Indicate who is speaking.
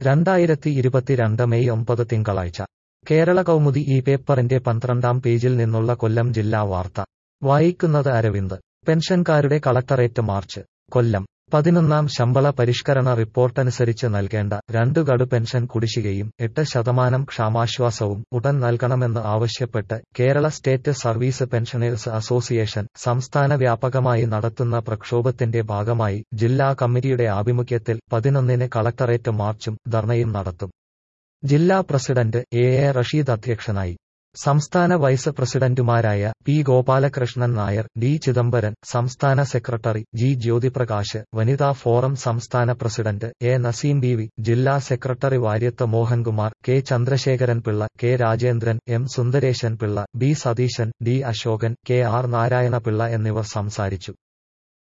Speaker 1: രണ്ടായിരത്തി ഇരുപത്തിരണ്ട് മെയ് ഒമ്പത് തിങ്കളാഴ്ച കേരള കൗമുദി ഈ പേപ്പറിന്റെ പന്ത്രണ്ടാം പേജിൽ നിന്നുള്ള കൊല്ലം ജില്ലാ വാർത്ത വായിക്കുന്നത് അരവിന്ദ് പെൻഷൻകാരുടെ കളക്ടറേറ്റ് മാർച്ച് കൊല്ലം പതിനൊന്നാം ശമ്പള പരിഷ്കരണ റിപ്പോർട്ടനുസരിച്ച് നൽകേണ്ട രണ്ട് ഗഡു പെൻഷൻ കുടിശ്ശികയും എട്ട് ശതമാനം ക്ഷാമാശ്വാസവും ഉടൻ നൽകണമെന്ന് ആവശ്യപ്പെട്ട് Kerala state service pensioners association സംസ്ഥാന വ്യാപകമായി നടത്തുന്ന പ്രക്ഷോഭത്തിന്റെ ഭാഗമായി ജില്ലാ കമ്മിറ്റിയുടെ ആഭിമുഖ്യത്തിൽ പതിനൊന്നിന് കളക്ടറേറ്റ് മാർച്ചും ധർണയും നടത്തും ജില്ലാ പ്രസിഡന്റ് എ എ റഷീദ് അധ്യക്ഷനായി സംസ്ഥാന വൈസ് പ്രസിഡന്റുമാരായ പി ഗോപാലകൃഷ്ണൻ നായർ ഡി ചിദംബരൻ സംസ്ഥാന സെക്രട്ടറി ജി ജ്യോതിപ്രകാശ് വനിതാ ഫോറം സംസ്ഥാന president A Naseem B V ജില്ലാ secretary Varyath Mohankumar K Chandrasekharan Pillai K Rajendran M Sundaresan Pillai B Satheesan D Ashokan K R Narayanapillai എന്നിവർ സംസാരിച്ചു